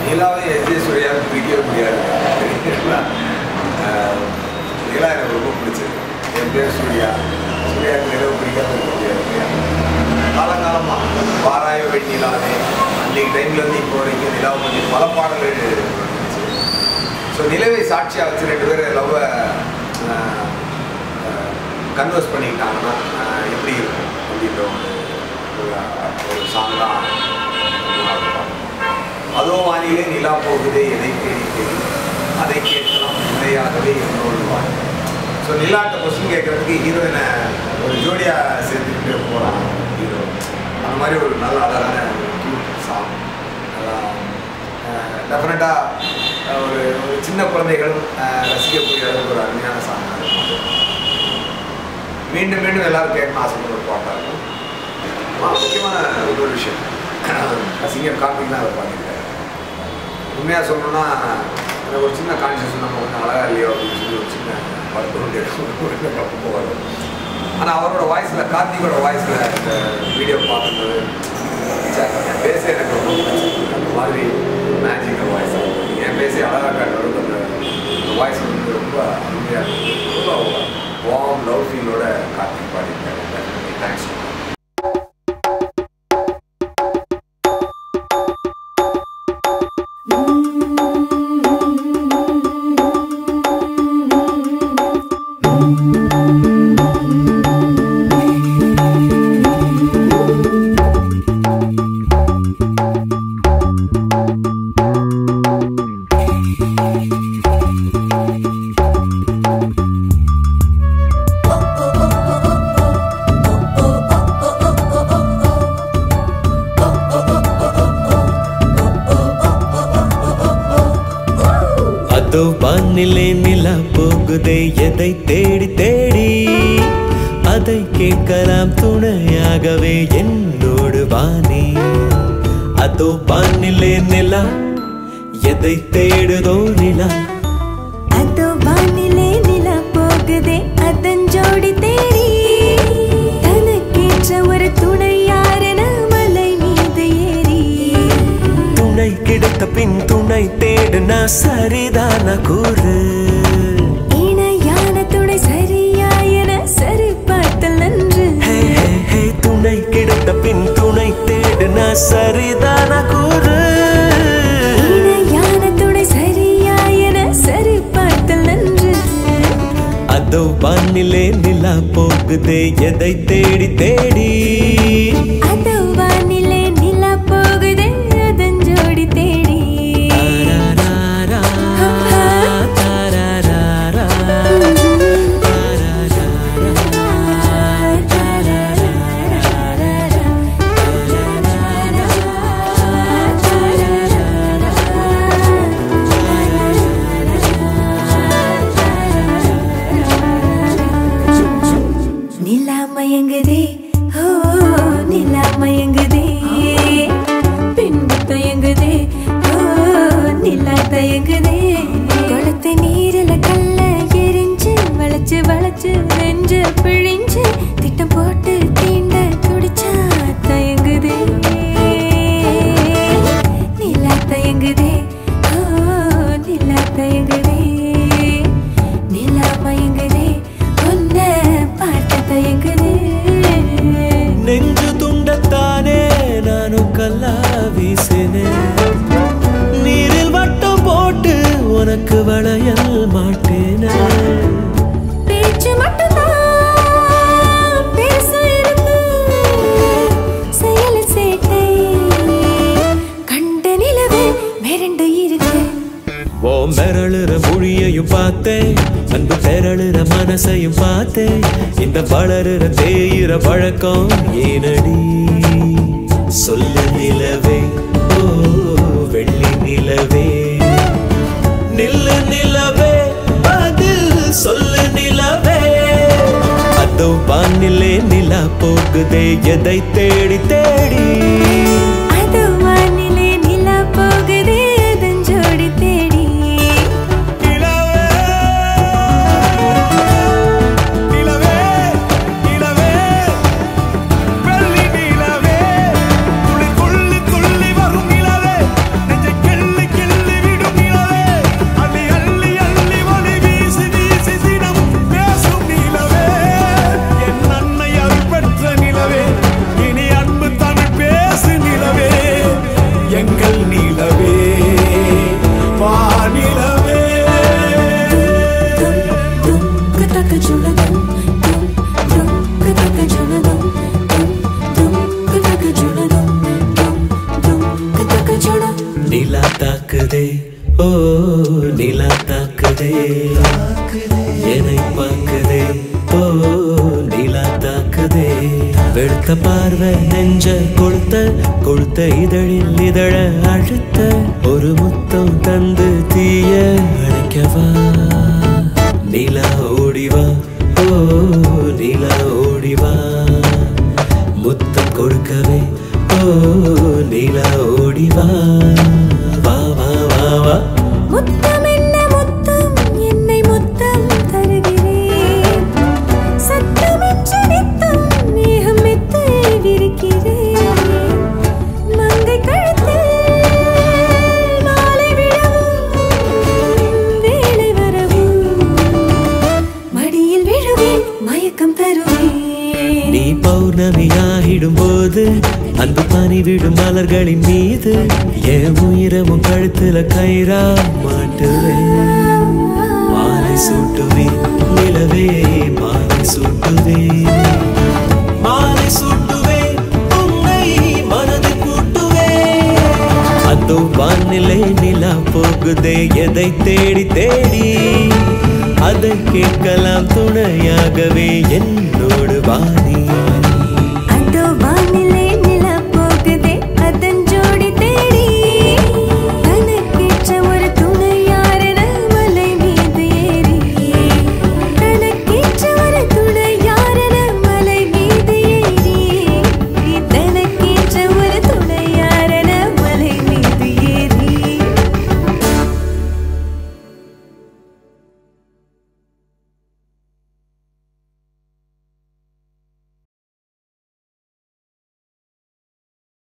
நிலாவை எஸ்ஜே சூர்யாவை பிடிக்கவே முடியாது சரிங்களா? ஆஹ், நிலா எனக்கு ரொம்ப பிடிச்சது என் பேர் சூர்யா சூர்யாவுக்கு நிலவு பிடிக்காம இருக்க முடியாது இல்லையா? காலங்காலமாக வாராய வெண்ணிலாவே அன்றைக்கு டைம்லேருந்து இப்போ வரைக்கும் நிலாவை பற்றி பல பாடல்கள் ஸோ நிலவை சாட்சியாக வச்சு ரெண்டு பேரும் லவ்வை கன்வர்ஸ் பண்ணிக்கிட்டாங்கன்னா ஆஹ், எப்படி இருக்கும் அப்படின்ற ஒரு ஒரு- ஒரு சாங் தான் அதோ வானிலே நிலா போகுதே எதை தேடி தேடி அதை கேட்கலாம் உண்மையாகவே என்னோடு வாய் ஸோ நிலாட்ட கொஸ்டின் கேட்கறதுக்கு ஹீரோயினை ஒரு ஜோடியாக சேர்த்துக்கிட்டு போகிறான் ஹீரோ அந்த மாதிரி ஒரு நல்ல அழகான கியூட் சாங் நல்லா டெஃபினட்டாக ஒரு ஒரு சின்ன குழந்தைகள் அஹ், ரசிக்கக்கூடிய அளவுக்கு ஒரு அருமையான சாங் மீண்டும் மீண்டும் எல்லாரும் கேட்கணும் ஆசைப்படுற ஒரு பாட்டாக இருக்கும் ஆ, முக்கியமான ஒரு ஒரு விஷயம் சிங்கர் கார்த்திக் தான் அதை பண்ணியிருக்காரு உண்மையாக சொல்லணும்னா எனக்கு ஒரு சின்ன கான்சியஸ் நம்ம கொஞ்சம் அழகா இல்லையோ அப்படின்னு சொல்லி ஒரு சின்ன வருத்தம் கப்பு வரும் ஆனால் அவரோட வாய்ஸில் கார்த்திகோட வாய்ஸில் இந்த வீடியோ பார்க்கும்போது ச்சே, என் பேச எனக்கு ரொம்ப பிடிச்சது. அந்த மாதிரி மேஜிக்கல் வாய்ஸ் என் பேசி அழகாக காட்டுற அளவுக்கு அந்த அந்த வாய்ஸ் வந்து ரொம்ப அருமையாக இருந்தது ரொம்ப வார்ம் லவ் ஃபீலோட கார்த்திக் பாடியிருக்காரு தேங்க்ஸ் அதோ வானிலே நிலா போகுதே எதை தேடி தேடி அதை கேட்கலாம் துணையாகவே என்னோடு வானே அதோ வானிலே நிலா எதை தேடுதோ நிலா அதோ வானிலே நிலா போகுதே அதன் ஜோடி தேடி தனக்கேற்ற ஒரு துணை யாரென மலை மீது ஏறி துணை கிடைத்த பின் துணை தேடுனா சரிதான கூறு இணையான துணை சரியா என சரி பார்த்தல் நன்று ஹே, ஹே, ஹே, துணை கிடைத்த பின் துணை தேடுனா சரிதான கூறு இணையான துணை சரியா என சரி பார்த்தல் நன்று அதோ வானிலே நிலா போகுதே எதை தேடி தேடி அதோ வானிலே நிலா போகுதே அதன் ஜோடி தேடி தாராராரா, தாராராரா, நிலா மயங்குதே ஓ நிலா மயங்குதே பின்பு தயங்குதே ஓ நிலா தயங்குதே குளத்து நீரில கல்ல எரிஞ்சு வளைச்சு வளைச்சு நெஞ்சு பிழிஞ்சு திட்டம் போட்டு தீண்ட துடிச்சா தயங்குதே நிலா தயங்குதே ஓ நிலா தயங்குதே நிலா மயங்குதே உன்ன பார்த்து தயங்குதே நெஞ்சு துண்டத்தானே நானும் கல்லா வீசினேன் நீரில் வட்டம் போட்டு உனக்கு வளையல் மாட்டேனே பேச்சு மட்டும்தான் பெருசா இருக்கு செயல் சேட்டை கண்ட நிலவு மிரண்டு இருக்கு ஓ மிரளுற மொழியையும் பார்த்தேன் அன்பு பெரளுற மனசையும் பார்த்தேன் இந்த வளருற தேயிற பழக்கம் ஏனடி சொல்லு நிலவே ஓ வெள்ளி நிலவே நில்லு நிலவே பதில் சொல்லு நிலவே அதோ வானிலே நிலா போகுதே எதை தேடி தேடி அது வானிலே நிலா போகுதே அதன் ஜோடி தேடி நிலவே நிலவே நிலவே வெள்ளி நிலவே துளி துள்ளி துள்ளி வரும் நிலவே நெஞ்சை கிள்ளி கிள்ளி நிலா தாக்குதே ஓ நிலா தாக்குதே என்னை பார்க்குதே ஓ நிலா தாக்குதே வெளுத்த பார்வை நெஞ்ச கொளுத்த கொளுத்த இதழில் இதழ அழுத்த ஒரு முத்தம் தந்து தீய அணைக்கவா நிலா ஓடிவா ஓ நிலா ஓடிவா முத்தம் கொடுக்கவே ஓ நிலா ஓடிவா வா வா வா வா முத்தம் என்ன முத்தம் என்னை முத்தம் தருகிறேன் சத்தமின்றி நித்தம் மேகம் மெத்தை விரிக்கிறேன் மங்கை கழுத்தில் மாலை விழவும் வேலை வரவும் மடியில் விழுவேன் மயக்கம் தருவேன் நீ பௌர்ணமியாகிடும் போது அன்பு பனி விடும் மலர்களின் மீது என் உயிரமும் கழுத்துல கயிறா மாட்டுவேன் மாலை சூட்டுவேன் நிலவே மாலை சூட்டுவேன் மாலை சூட்டுவேன் உன்னை மனதில் கூட்டுவேன் அதோ வானிலை நிலா போகுதே எதை தேடி தேடி அதை கேட்கலாம் துணையாகவே என்னோடு வாணி